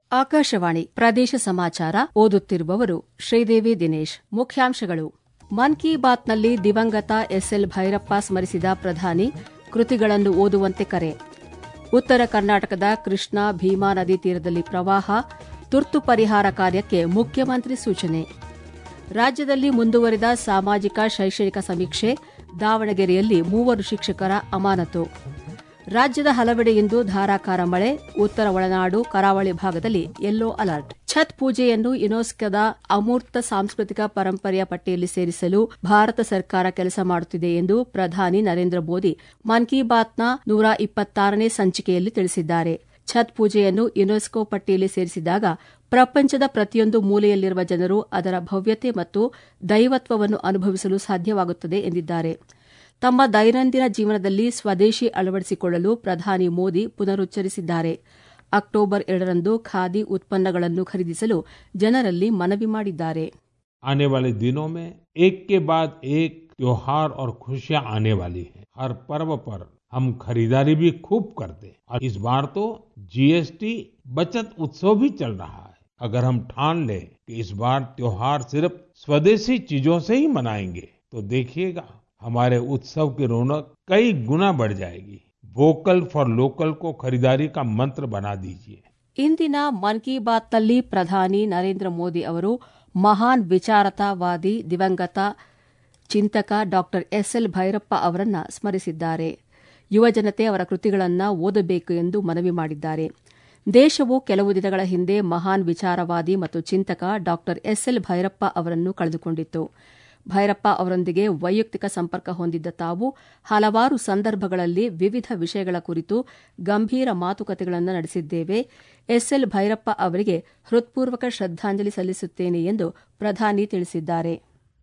ಆಕಾಶವಾಣಿ ಪ್ರದೇಶ ಸಮಾಚಾರ ಓದುತ್ತಿರುವವರು ಶ್ರೀದೇವಿ ದಿನೇಶ್ ಮುಖ್ಯಾಂಶಗಳು ಮನ್ ಕಿ ಬಾತ್ನಲ್ಲಿ ದಿವಂಗತ ಎಸ್ಎಲ್ ಭೈರಪ್ಪ ಸ್ಮರಿಸಿದ ಪ್ರಧಾನಿ ಕೃತಿಗಳನ್ನು ಓದುವಂತೆ ಕರೆ ಉತ್ತರ ಕರ್ನಾಟಕದ ಕೃಷ್ಣಾ ಭೀಮಾ ನದಿ ತೀರದಲ್ಲಿ ಪ್ರವಾಹ ತುರ್ತು ಪರಿಹಾರ ಕಾರ್ಯಕ್ಕೆ ಮುಖ್ಯಮಂತ್ರಿ ಸೂಚನೆ ರಾಜ್ಯದಲ್ಲಿ ಮುಂದುವರಿದ ಸಾಮಾಜಿಕ ಶೈಕ್ಷಣಿಕ ಸಮೀಕ್ಷೆ ದಾವಣಗೆರೆಯಲ್ಲಿ ಮೂವರು ಶಿಕ್ಷಕರ ಅಮಾನತು ರಾಜ್ಯದ ಹಲವೆಡೆ ಇಂದು ಧಾರಾಕಾರ ಮಳೆ ಉತ್ತರ ಒಳನಾಡು ಕರಾವಳಿ ಭಾಗದಲ್ಲಿ ಯೆಲ್ಲೋ ಅಲರ್ಟ್ ಛತ್ ಪೂಜೆಯನ್ನು ಯುನೆಸ್ಕೋದ ಅಮೂರ್ತ ಸಾಂಸ್ಕೃತಿಕ ಪರಂಪರೆಯ ಪಟ್ಟಿಯಲ್ಲಿ ಸೇರಿಸಲು ಭಾರತ ಸರ್ಕಾರ ಕೆಲಸ ಮಾಡುತ್ತಿದೆ ಎಂದು ಪ್ರಧಾನಿ ನರೇಂದ್ರ ಮೋದಿ ಮನ್ ಕಿ ಬಾತ್ನ ನೂರ ಇಪ್ಪತ್ತಾರನೇ ಸಂಚಿಕೆಯಲ್ಲಿ ತಿಳಿಸಿದ್ದಾರೆ ಛತ್ ಪೂಜೆಯನ್ನು ಯುನೆಸ್ಕೋ ಪಟ್ಟಿಯಲ್ಲಿ ಸೇರಿಸಿದಾಗ ಪ್ರಪಂಚದ ಪ್ರತಿಯೊಂದು ಮೂಲೆಯಲ್ಲಿರುವ ಜನರು ಅದರ ಭವ್ಯತೆ ಮತ್ತು ದೈವತ್ವವನ್ನು ಅನುಭವಿಸಲು ಸಾಧ್ಯವಾಗುತ್ತದೆ ಎಂದಿದ್ದಾರೆ ತಮ್ಮ ದೈನಂದಿನ ಜೀವನದಲ್ಲಿ ಸ್ವದೇಶಿ ಅಳವಡಿಸಿಕೊಳ್ಳಲು ಪ್ರಧಾನಿ ಮೋದಿ ಪುನರುಚ್ಚರಿಸಿದ್ದಾರೆ ಅಕ್ಟೋಬರ್ ಎರಡರಂದು ಖಾದಿ ಉತ್ಪನ್ನಗಳನ್ನು ಖರೀದಿಸಲು ಜನರಲ್ಲಿ ಮನವಿ ಮಾಡಿದ್ದಾರೆ आने वाले दिनों में एक के बाद एक त्योहार और खुशियां आने वाली हैं हर पर्व पर हम खरीदारी भी खूब करते हैं और इस बार तो जीएसटी बचत उत्सव भी चल रहा है अगर हम ठान लें कि इस बार त्योहार सिर्फ स्वदेशी चीजों से ही मनाएंगे तो देखिएगा हमारे उत्सव की रौनक कई गुना बढ़ जाएगी वोकल फॉर लोकल को खरीदारी का मंत्र बना दीजिए ಇಂದಿನ ಮನ್ ಕಿ ಬಾತ್ನಲ್ಲಿ ಪ್ರಧಾನಿ ನರೇಂದ್ರ ಮೋದಿ ಅವರು ಮಹಾನ್ ವಿಚಾರತಾವಾದಿ ದಿವಂಗತ ಚಿಂತಕ ಡಾ ಎಸ್ಎಲ್ ಭೈರಪ್ಪ ಅವರನ್ನ ಸ್ಮರಿಸಿದ್ದಾರೆ ಯುವಜನತೆ ಅವರ ಕೃತಿಗಳನ್ನು ಓದಬೇಕು ಎಂದು ಮನವಿ ಮಾಡಿದ್ದಾರೆ ದೇಶವು ಕೆಲವು ದಿನಗಳ ಹಿಂದೆ ಮಹಾನ್ ವಿಚಾರವಾದಿ ಮತ್ತು ಚಿಂತಕ ಡಾ ಎಸ್ಎಲ್ ಭೈರಪ್ಪ ಅವರನ್ನು ಕಳೆದುಕೊಂಡಿತ್ತು ಭೈರಪ್ಪ ಅವರೊಂದಿಗೆ ವೈಯಕ್ತಿಕ ಸಂಪರ್ಕ ಹೊಂದಿದ್ದ ತಾವು ಹಲವಾರು ಸಂದರ್ಭಗಳಲ್ಲಿ ವಿವಿಧ ವಿಷಯಗಳ ಕುರಿತು ಗಂಭೀರ ಮಾತುಕತೆಗಳನ್ನು ನಡೆಸಿದ್ದೇವೆ ಎಸ್ಎಲ್ ಭೈರಪ್ಪ ಅವರಿಗೆ ಹೃತ್ಪೂರ್ವಕ ಶ್ರದ್ದಾಂಜಲಿ ಸಲ್ಲಿಸುತ್ತೇನೆ ಎಂದು ಪ್ರಧಾನಿ ತಿಳಿಸಿದ್ದಾರೆ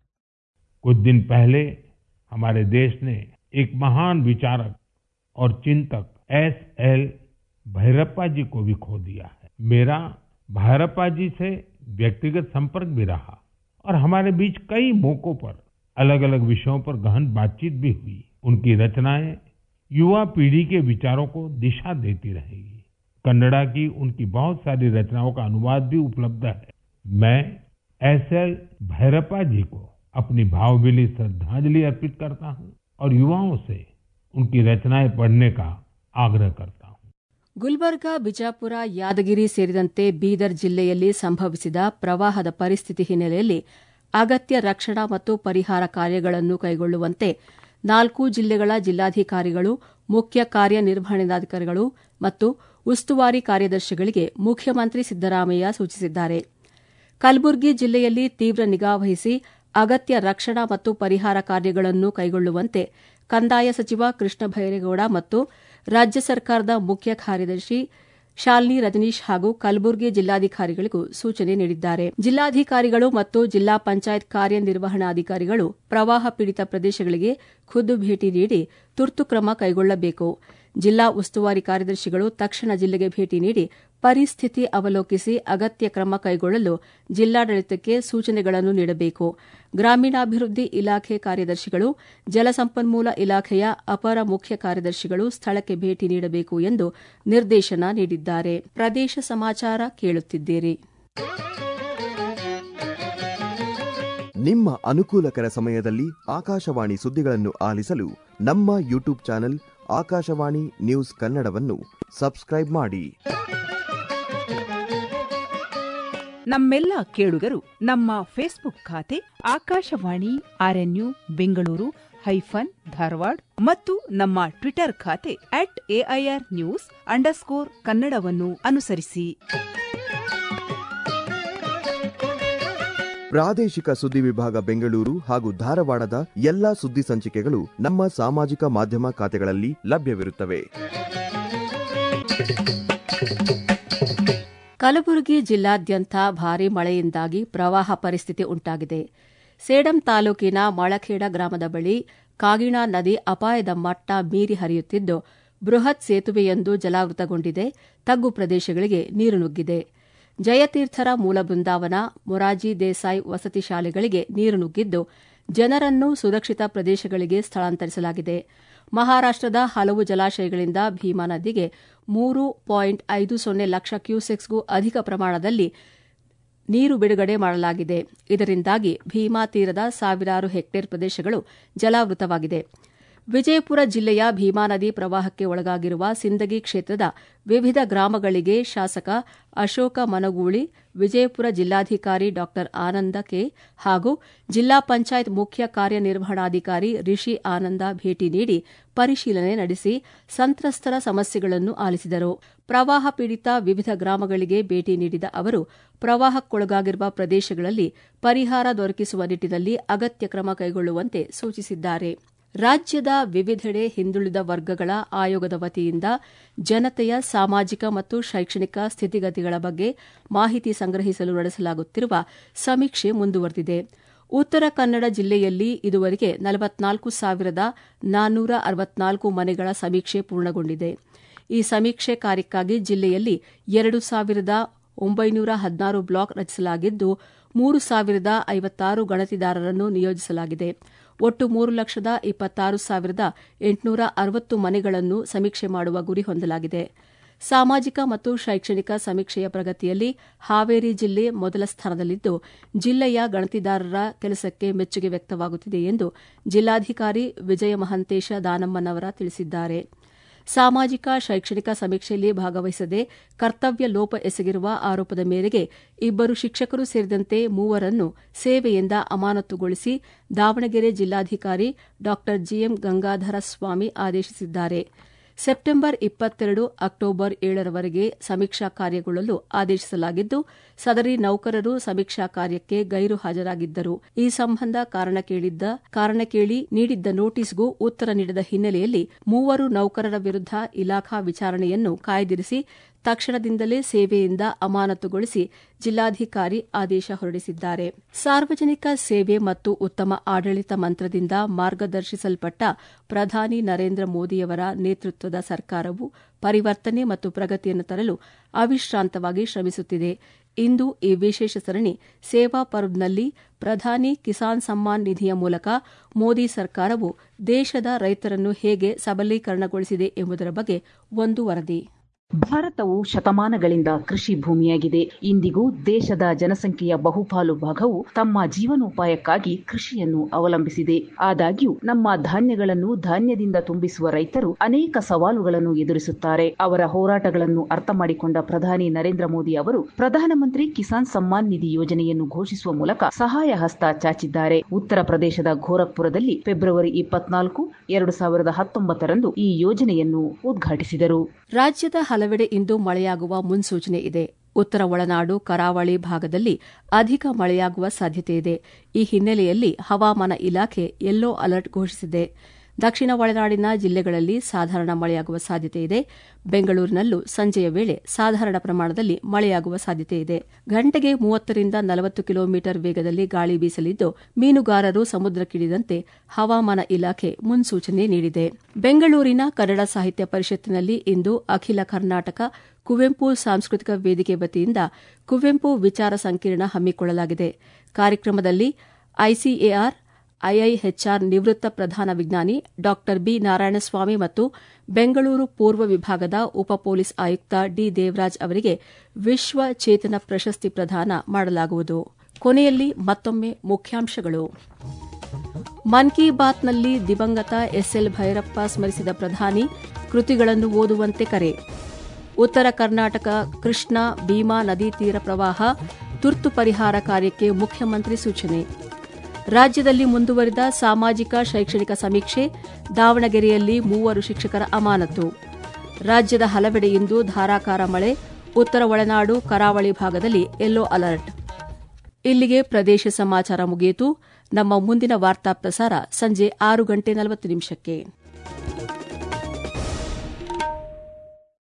कुछ दिन पहले हमारे देश ने एक महान विचारक और चिंतक एस एल भैरप्पा जी को भी खो दिया है मेरा भैरप्पा जी से व्यक्तिगत संपर्क भी रहा और हमारे बीच कई मौकों पर अलग अलग विषयों पर गहन बातचीत भी हुई उनकी रचनाएं युवा पीढ़ी के विचारों को दिशा देती रहेगी कन्नड़ा की उनकी बहुत सारी रचनाओं का अनुवाद भी उपलब्ध है मैं एस एल भैरप्पा जी को अपनी भावभीनी श्रद्धांजलि अर्पित करता हूं और युवाओं से उनकी रचनाएं पढ़ने का आग्रह करता हूं ಗುಲ್ಬರ್ಗಾ ಬಿಜಾಪುರ ಯಾದಗಿರಿ ಸೇರಿದಂತೆ ಬೀದರ್ ಜಿಲ್ಲೆಯಲ್ಲಿ ಸಂಭವಿಸಿದ ಪ್ರವಾಹದ ಪರಿಸ್ಥಿತಿ ಹಿನ್ನೆಲೆಯಲ್ಲಿ ಅಗತ್ಯ ರಕ್ಷಣಾ ಮತ್ತು ಪರಿಹಾರ ಕಾರ್ಯಗಳನ್ನು ಕೈಗೊಳ್ಳುವಂತೆ ನಾಲ್ಕು ಜಿಲ್ಲೆಗಳ ಜಿಲ್ಲಾಧಿಕಾರಿಗಳು ಮುಖ್ಯ ಕಾರ್ಯನಿರ್ವಹಣಾಧಿಕಾರಿಗಳು ಮತ್ತು ಉಸ್ತುವಾರಿ ಕಾರ್ಯದರ್ಶಿಗಳಿಗೆ ಮುಖ್ಯಮಂತ್ರಿ ಸಿದ್ದರಾಮಯ್ಯ ಸೂಚಿಸಿದ್ದಾರೆ ಕಲಬುರಗಿ ಜಿಲ್ಲೆಯಲ್ಲಿ ತೀವ್ರ ನಿಗಾವಹಿಸಿ ಅಗತ್ಯ ರಕ್ಷಣಾ ಮತ್ತು ಪರಿಹಾರ ಕಾರ್ಯಗಳನ್ನು ಕೈಗೊಳ್ಳುವಂತೆ ಕಂದಾಯ ಸಚಿವ ಕೃಷ್ಣ ಭೈರೇಗೌಡ ಮತ್ತು ರಾಜ್ಯ ಸರ್ಕಾರದ ಮುಖ್ಯ ಕಾರ್ಯದರ್ಶಿ ಶಾಲಿನಿ ರಜನೀಶ್ ಹಾಗೂ ಕಲಬುರಗಿ ಜಿಲ್ಲಾಧಿಕಾರಿಗಳಿಗೂ ಸೂಚನೆ ನೀಡಿದ್ದಾರೆ ಜಿಲ್ಲಾಧಿಕಾರಿಗಳು ಮತ್ತು ಜಿಲ್ಲಾ ಪಂಚಾಯತ್ ಕಾರ್ಯನಿರ್ವಹಣಾಧಿಕಾರಿಗಳು ಪ್ರವಾಹ ಪೀಡಿತ ಪ್ರದೇಶಗಳಿಗೆ ಖುದ್ದು ಭೇಟಿ ನೀಡಿ ತುರ್ತು ಕ್ರಮ ಕೈಗೊಳ್ಳಬೇಕು ಜಿಲ್ಲಾ ಉಸ್ತುವಾರಿ ಕಾರ್ಯದರ್ಶಿಗಳು ತಕ್ಷಣ ಜಿಲ್ಲೆಗೆ ಭೇಟಿ ನೀಡಿ ಪರಿಸ್ಥಿತಿ ಅವಲೋಕಿಸಿ ಅಗತ್ಯ ಕ್ರಮ ಕೈಗೊಳ್ಳಲು ಜಿಲ್ಲಾಡಳಿತಕ್ಕೆ ಸೂಚನೆಗಳನ್ನು ನೀಡಬೇಕು ಗ್ರಾಮೀಣಾಭಿವೃದ್ಧಿ ಇಲಾಖೆ ಕಾರ್ಯದರ್ಶಿಗಳು ಜಲಸಂಪನ್ಮೂಲ ಇಲಾಖೆಯ ಅಪರ ಮುಖ್ಯ ಕಾರ್ಯದರ್ಶಿಗಳು ಸ್ಥಳಕ್ಕೆ ಭೇಟಿ ನೀಡಬೇಕು ಎಂದು ನಿರ್ದೇಶನ ನೀಡಿದ್ದಾರೆ ಪ್ರದೇಶ ಸಮಾಚಾರ ಕೇಳುತ್ತಿದ್ದೀರಿ ನಿಮ್ಮ ಅನುಕೂಲಕರ ಸಮಯದಲ್ಲಿ ಆಕಾಶವಾಣಿ ಸುದ್ದಿಗಳನ್ನು ಆಲಿಸಲು ನಮ್ಮ ಯೂಟ್ಯೂಬ್ ಚಾನೆಲ್ ಆಕಾಶವಾಣಿ ನ್ಯೂಸ್ ಕನ್ನಡವನ್ನು ಸಬ್ಸ್ಕ್ರೈಬ್ ಮಾಡಿ ನಮ್ಮೆಲ್ಲ ಕೇಳುಗರು ನಮ್ಮ ಫೇಸ್ಬುಕ್ ಖಾತೆ ಆಕಾಶವಾಣಿ ಆರ್ಎನ್ಯು ಬೆಂಗಳೂರು ಹೈಫನ್ ಧಾರವಾಡ ಮತ್ತು ನಮ್ಮ ಟ್ವಿಟರ್ ಖಾತೆ ಅಟ್ ಎಐಆರ್ ನ್ಯೂಸ್ ಅಂಡರ್ಸ್ಕೋರ್ ಕನ್ನಡವನ್ನು ಅನುಸರಿಸಿ ಪ್ರಾದೇಶಿಕ ಸುದ್ದಿ ವಿಭಾಗ ಬೆಂಗಳೂರು ಹಾಗೂ ಧಾರವಾಡದ ಎಲ್ಲಾ ಸುದ್ದಿ ಸಂಚಿಕೆಗಳು ನಮ್ಮ ಸಾಮಾಜಿಕ ಮಾಧ್ಯಮ ಖಾತೆಗಳಲ್ಲಿ ಲಭ್ಯವಿರುತ್ತವೆ ಕಲಬುರಗಿ ಜಿಲ್ಲಾದ್ಯಂತ ಭಾರೀ ಮಳೆಯಿಂದಾಗಿ ಪ್ರವಾಹ ಪರಿಸ್ಥಿತಿ ಉಂಟಾಗಿದೆ ಸೇಡಂ ತಾಲೂಕಿನ ಮಳಖೇಡ ಗ್ರಾಮದ ಬಳಿ ಕಾಗಿಣಾ ನದಿ ಅಪಾಯದ ಮಟ್ಟ ಮೀರಿ ಹರಿಯುತ್ತಿದ್ದು ಬೃಹತ್ ಸೇತುವೆಯೊಂದು ಜಲಾವೃತಗೊಂಡಿದೆ ತಗ್ಗು ಪ್ರದೇಶಗಳಿಗೆ ನೀರು ನುಗ್ಗಿದೆ ಜಯತೀರ್ಥರ ಮೂಲ ಬೃಂದಾವನ ಮೊರಾಜಿ ದೇಸಾಯಿ ವಸತಿ ಶಾಲೆಗಳಿಗೆ ನೀರು ನುಗ್ಗಿದ್ದು ಜನರನ್ನು ಸುರಕ್ಷಿತ ಪ್ರದೇಶಗಳಿಗೆ ಸ್ಥಳಾಂತರಿಸಲಾಗಿದೆ ಮಹಾರಾಷ್ಟದ ಹಲವು ಜಲಾಶಯಗಳಿಂದ ಭೀಮಾ ನದಿಗೆ ಮೂರು ಪಾಯಿಂಟ್ ಐದು ಸೊನ್ನೆ ಲಕ್ಷ ಕ್ಯೂಸೆಕ್ಸ್ಗೂ ಅಧಿಕ ಪ್ರಮಾಣದಲ್ಲಿ ನೀರು ಬಿಡುಗಡೆ ಮಾಡಲಾಗಿದೆ ಇದರಿಂದಾಗಿ ಭೀಮಾ ತೀರದ ಸಾವಿರಾರು ಹೆಕ್ಟೇರ್ ಪ್ರದೇಶಗಳು ಜಲಾವೃತವಾಗಿದೆ ವಿಜಯಪುರ ಜಿಲ್ಲೆಯ ಭೀಮಾ ನದಿ ಪ್ರವಾಹಕ್ಕೆ ಒಳಗಾಗಿರುವ ಸಿಂದಗಿ ಕ್ಷೇತ್ರದ ವಿವಿಧ ಗ್ರಾಮಗಳಿಗೆ ಶಾಸಕ ಅಶೋಕ ಮನಗೂಳಿ ವಿಜಯಪುರ ಜಿಲ್ಲಾಧಿಕಾರಿ ಡಾ ಆನಂದ ಕೆ ಹಾಗೂ ಜಿಲ್ಲಾ ಪಂಚಾಯತ್ ಮುಖ್ಯ ಕಾರ್ಯನಿರ್ವಹಣಾಧಿಕಾರಿ ರಿಷಿ ಆನಂದ ಭೇಟಿ ನೀಡಿ ಪರಿಶೀಲನೆ ನಡೆಸಿ ಸಂತ್ರಸ್ತರ ಸಮಸ್ಯೆಗಳನ್ನು ಆಲಿಸಿದರು ಪ್ರವಾಹ ಪೀಡಿತ ವಿವಿಧ ಗ್ರಾಮಗಳಿಗೆ ಭೇಟಿ ನೀಡಿದ ಅವರು ಪ್ರವಾಹಕ್ಕೊಳಗಾಗಿರುವ ಪ್ರದೇಶಗಳಲ್ಲಿ ಪರಿಹಾರ ದೊರಕಿಸುವ ನಿಟ್ಟಿನಲ್ಲಿ ಅಗತ್ಯ ಕ್ರಮ ಕೈಗೊಳ್ಳುವಂತೆ ಸೂಚಿಸಿದ್ದಾರೆ ರಾಜ್ಯದ ವಿವಿಧೆಡೆ ಹಿಂದುಳಿದ ವರ್ಗಗಳ ಆಯೋಗದ ವತಿಯಿಂದ ಜನತೆಯ ಸಾಮಾಜಿಕ ಮತ್ತು ಶೈಕ್ಷಣಿಕ ಸ್ಥಿತಿಗತಿಗಳ ಬಗ್ಗೆ ಮಾಹಿತಿ ಸಂಗ್ರಹಿಸಲು ನಡೆಸಲಾಗುತ್ತಿರುವ ಸಮೀಕ್ಷೆ ಮುಂದುವರೆದಿದೆ ಉತ್ತರ ಕನ್ನಡ ಜಿಲ್ಲೆಯಲ್ಲಿ ಇದುವರೆಗೆ ನಲವತ್ನಾಲ್ಕು ಸಾವಿರದ ನಾನ್ನೂರ ಅರವತ್ನಾಲ್ಕು ಮನೆಗಳ ಸಮೀಕ್ಷೆ ಪೂರ್ಣಗೊಂಡಿದೆ ಈ ಸಮೀಕ್ಷೆ ಕಾರ್ಯಕ್ಕಾಗಿ ಜಿಲ್ಲೆಯಲ್ಲಿ ಎರಡು ಸಾವಿರದ ಒಂಬೈನೂರ ಹದಿನಾರು ಬ್ಲಾಕ್ ರಚಿಸಲಾಗಿದ್ದು ಮೂರು ಸಾವಿರದ ಐವತ್ತಾರು ಗಣತಿದಾರರನ್ನು ನಿಯೋಜಿಸಲಾಗಿದೆ ಒಟ್ಟು ಮೂರು ಲಕ್ಷದ ಇಪ್ಪತ್ತಾರು ಸಾವಿರದ ಎಂಟುನೂರ ಅರವತ್ತು ಮನೆಗಳನ್ನು ಸಮೀಕ್ಷೆ ಮಾಡುವ ಗುರಿ ಹೊಂದಲಾಗಿದೆ ಸಾಮಾಜಿಕ ಮತ್ತು ಶೈಕ್ಷಣಿಕ ಸಮೀಕ್ಷೆಯ ಪ್ರಗತಿಯಲ್ಲಿ ಹಾವೇರಿ ಜಿಲ್ಲೆ ಮೊದಲ ಸ್ಥಾನದಲ್ಲಿದ್ದು ಜಿಲ್ಲೆಯ ಗಣತಿದಾರರ ಕೆಲಸಕ್ಕೆ ಮೆಚ್ಚುಗೆ ವ್ಯಕ್ತವಾಗುತ್ತಿದೆ ಎಂದು ಜಿಲ್ಲಾಧಿಕಾರಿ ವಿಜಯ ಮಹಂತೇಶ ದಾನಮ್ಮನವರ ತಿಳಿಸಿದ್ದಾರೆ ಸಾಮಾಜಿಕ ಶೈಕ್ಷಣಿಕ ಸಮೀಕ್ಷೆಯಲ್ಲಿ ಭಾಗವಹಿಸದೆ ಕರ್ತವ್ಯ ಲೋಪ ಎಸಗಿರುವ ಆರೋಪದ ಮೇರೆಗೆ ಇಬ್ಬರು ಶಿಕ್ಷಕರು ಸೇರಿದಂತೆ ಮೂವರನ್ನು ಸೇವೆಯಿಂದ ಅಮಾನತುಗೊಳಿಸಿ ದಾವಣಗೆರೆ ಜಿಲ್ಲಾಧಿಕಾರಿ ಡಾ ಜಿಎಂ ಗಂಗಾಧರ ಸ್ವಾಮಿ ಆದೇಶಿಸಿದ್ದಾರೆ ಸೆಪ್ಟೆಂಬರ್ ಇಪ್ಪತ್ತೆರಡು ಅಕ್ಟೋಬರ್ ಏಳರವರೆಗೆ ಸಮೀಕ್ಷಾ ಕಾರ್ಯಗೊಳ್ಳಲು ಆದೇಶಿಸಲಾಗಿದ್ದು ಸದರಿ ನೌಕರರು ಸಮೀಕ್ಷಾ ಕಾರ್ಯಕ್ಕೆ ಗೈರು ಹಾಜರಾಗಿದ್ದರು ಈ ಸಂಬಂಧ ಕಾರಣ ಕೇಳಿದ್ದ ಕಾರಣ ಕೇಳಿ ನೀಡಿದ್ದ ನೋಟಿಸ್ಗೂ ಉತ್ತರ ನೀಡದ ಹಿನ್ನೆಲೆಯಲ್ಲಿ ಮೂವರು ನೌಕರರ ವಿರುದ್ಧ ಇಲಾಖಾ ವಿಚಾರಣೆಯನ್ನು ಕಾಯ್ದಿರಿಸಿ ತಕ್ಷಣದಿಂದಲೇ ಸೇವೆಯಿಂದ ಅಮಾನತುಗೊಳಿಸಿ ಜಿಲ್ಲಾಧಿಕಾರಿ ಆದೇಶ ಹೊರಡಿಸಿದ್ದಾರೆ ಸಾರ್ವಜನಿಕ ಸೇವೆ ಮತ್ತು ಉತ್ತಮ ಆಡಳಿತ ಮಂತ್ರದಿಂದ ಮಾರ್ಗದರ್ಶಿಸಲ್ಪಟ್ಟ ಪ್ರಧಾನಿ ನರೇಂದ್ರ ಮೋದಿಯವರ ನೇತೃತ್ವದ ಸರ್ಕಾರವು ಪರಿವರ್ತನೆ ಮತ್ತು ಪ್ರಗತಿಯನ್ನು ತರಲು ಅವಿಶ್ರಾಂತವಾಗಿ ಶ್ರಮಿಸುತ್ತಿದೆ ಇಂದು ಈ ವಿಶೇಷ ಸರಣಿ ಸೇವಾ ಪರ್ವ್ನಲ್ಲಿ ಪ್ರಧಾನಿ ಕಿಸಾನ್ ಸಮ್ಮಾನ್ ನಿಧಿಯ ಮೂಲಕ ಮೋದಿ ಸರ್ಕಾರವು ದೇಶದ ರೈತರನ್ನು ಹೇಗೆ ಸಬಲೀಕರಣಗೊಳಿಸಿದೆ ಎಂಬುದರ ಬಗ್ಗೆ ಒಂದು ವರದಿ ಭಾರತವು ಶತಮಾನಗಳಿಂದ ಕೃಷಿ ಭೂಮಿಯಾಗಿದೆ ಇಂದಿಗೂ ದೇಶದ ಜನಸಂಖ್ಯೆಯ ಬಹುಪಾಲು ಭಾಗವು ತಮ್ಮ ಜೀವನೋಪಾಯಕ್ಕಾಗಿ ಕೃಷಿಯನ್ನು ಅವಲಂಬಿಸಿದೆ ಆದಾಗ್ಯೂ ನಮ್ಮ ಧಾನ್ಯಗಳನ್ನು ಧಾನ್ಯದಿಂದ ತುಂಬಿಸುವ ರೈತರು ಅನೇಕ ಸವಾಲುಗಳನ್ನು ಎದುರಿಸುತ್ತಾರೆ ಅವರ ಹೋರಾಟಗಳನ್ನು ಅರ್ಥ ಮಾಡಿಕೊಂಡ ಪ್ರಧಾನಿ ನರೇಂದ್ರ ಮೋದಿ ಅವರು ಪ್ರಧಾನಮಂತ್ರಿ ಕಿಸಾನ್ ಸಮ್ಮಾನ್ ನಿಧಿ ಯೋಜನೆಯನ್ನು ಘೋಷಿಸುವ ಮೂಲಕ ಸಹಾಯ ಹಸ್ತ ಚಾಚಿದ್ದಾರೆ ಉತ್ತರ ಪ್ರದೇಶದ ಗೋರಖ್ಪುರದಲ್ಲಿ ಫೆಬ್ರವರಿ ಇಪ್ಪತ್ನಾಲ್ಕು ಎರಡು ಸಾವಿರದ ಹತ್ತೊಂಬತ್ತರಂದು ಈ ಯೋಜನೆಯನ್ನು ಉದ್ಘಾಟಿಸಿದರು ರಾಜ್ಯದ ಹಲವೆಡೆ ಇಂದು ಮಳೆಯಾಗುವ ಮುನ್ಸೂಚನೆ ಇದೆ ಉತ್ತರ ಒಳನಾಡು ಕರಾವಳಿ ಭಾಗದಲ್ಲಿ ಅಧಿಕ ಮಳೆಯಾಗುವ ಸಾಧ್ಯತೆಯಿದೆ ಈ ಹಿನ್ನೆಲೆಯಲ್ಲಿ ಹವಾಮಾನ ಇಲಾಖೆ ಯೆಲ್ಲೋ ಅಲರ್ಟ್ ಘೋಷಿಸಿದೆ ದಕ್ಷಿಣ ಒಳನಾಡಿನ ಜಿಲ್ಲೆಗಳಲ್ಲಿ ಸಾಧಾರಣ ಮಳೆಯಾಗುವ ಸಾಧ್ಯತೆಯಿದೆ ಬೆಂಗಳೂರಿನಲ್ಲೂ ಸಂಜೆಯ ವೇಳೆ ಸಾಧಾರಣ ಪ್ರಮಾಣದಲ್ಲಿ ಮಳೆಯಾಗುವ ಸಾಧ್ಯತೆಯಿದೆ ಗಂಟೆಗೆ ಮೂವತ್ತರಿಂದ ನಲವತ್ತು ಕಿಲೋಮೀಟರ್ ವೇಗದಲ್ಲಿ ಗಾಳಿ ಬೀಸಲಿದ್ದು ಮೀನುಗಾರರು ಸಮುದ್ರಕ್ಕಿಳಿದಂತೆ ಹವಾಮಾನ ಇಲಾಖೆ ಮುನ್ಸೂಚನೆ ನೀಡಿದೆ ಬೆಂಗಳೂರಿನ ಕನ್ನಡ ಸಾಹಿತ್ಯ ಪರಿಷತ್ತಿನಲ್ಲಿ ಇಂದು ಅಖಿಲ ಕರ್ನಾಟಕ ಕುವೆಂಪು ಸಾಂಸ್ಕೃತಿಕ ವೇದಿಕೆ ವತಿಯಿಂದ ಕುವೆಂಪು ವಿಚಾರ ಸಂಕಿರಣ ಹಮ್ಮಿಕೊಳ್ಳಲಾಗಿದೆ ಕಾರ್ಯಕ್ರಮದಲ್ಲಿ ಐಸಿಎಆರ್ ಐಐಎಚ್ಆರ್ ನಿವೃತ್ತ ಪ್ರಧಾನ ವಿಜ್ಞಾನಿ ಡಾ ಬಿ ನಾರಾಯಣಸ್ವಾಮಿ ಮತ್ತು ಬೆಂಗಳೂರು ಪೂರ್ವ ವಿಭಾಗದ ಉಪ ಪೊಲೀಸ್ ಆಯುಕ್ತ ಡಿ ದೇವರಾಜ್ ಅವರಿಗೆ ವಿಶ್ವ ಚೇತನ ಪ್ರಶಸ್ತಿ ಪ್ರದಾನ ಮಾಡಲಾಗುವುದು ಕೊನೆಯಲ್ಲಿ ಮತ್ತೊಮ್ಮೆ ಮುಖ್ಯಾಂಶಗಳು ಮನ್ ಕಿ ಬಾತ್ನಲ್ಲಿ ದಿವಂಗತ ಎಸ್ಎಲ್ ಭೈರಪ್ಪ ಸ್ಮರಿಸಿದ ಪ್ರಧಾನಿ ಕೃತಿಗಳನ್ನು ಓದುವಂತೆ ಕರೆ ಉತ್ತರ ಕರ್ನಾಟಕ ಕೃಷ್ಣಾ ಭೀಮಾ ನದಿ ತೀರ ಪ್ರವಾಹ ತುರ್ತು ಪರಿಹಾರ ಕಾರ್ಯಕ್ಕೆ ಮುಖ್ಯಮಂತ್ರಿ ಸೂಚನೆ ರಾಜ್ಯದಲ್ಲಿ ಮುಂದುವರಿದ ಸಾಮಾಜಿಕ ಶೈಕ್ಷಣಿಕ ಸಮೀಕ್ಷೆ ದಾವಣಗೆರೆಯಲ್ಲಿ ಮೂವರು ಶಿಕ್ಷಕರ ಅಮಾನತು ರಾಜ್ಯದ ಹಲವೆಡೆ ಇಂದು ಧಾರಾಕಾರ ಮಳೆ ಉತ್ತರ ಒಳನಾಡು ಕರಾವಳಿ ಭಾಗದಲ್ಲಿ ಯೆಲ್ಲೋ ಅಲರ್ಟ್ ಇಲ್ಲಿಗೆ ಪ್ರದೇಶ ಸಮಾಚಾರ ಮುಗಿಯಿತು ನಮ್ಮ ಮುಂದಿನ ವಾರ್ತಾ ಪ್ರಸಾರ ಸಂಜೆ ಆರು ಗಂಟೆ ನಲವತ್ತು ನಿಮಿಷಕ್ಕೆ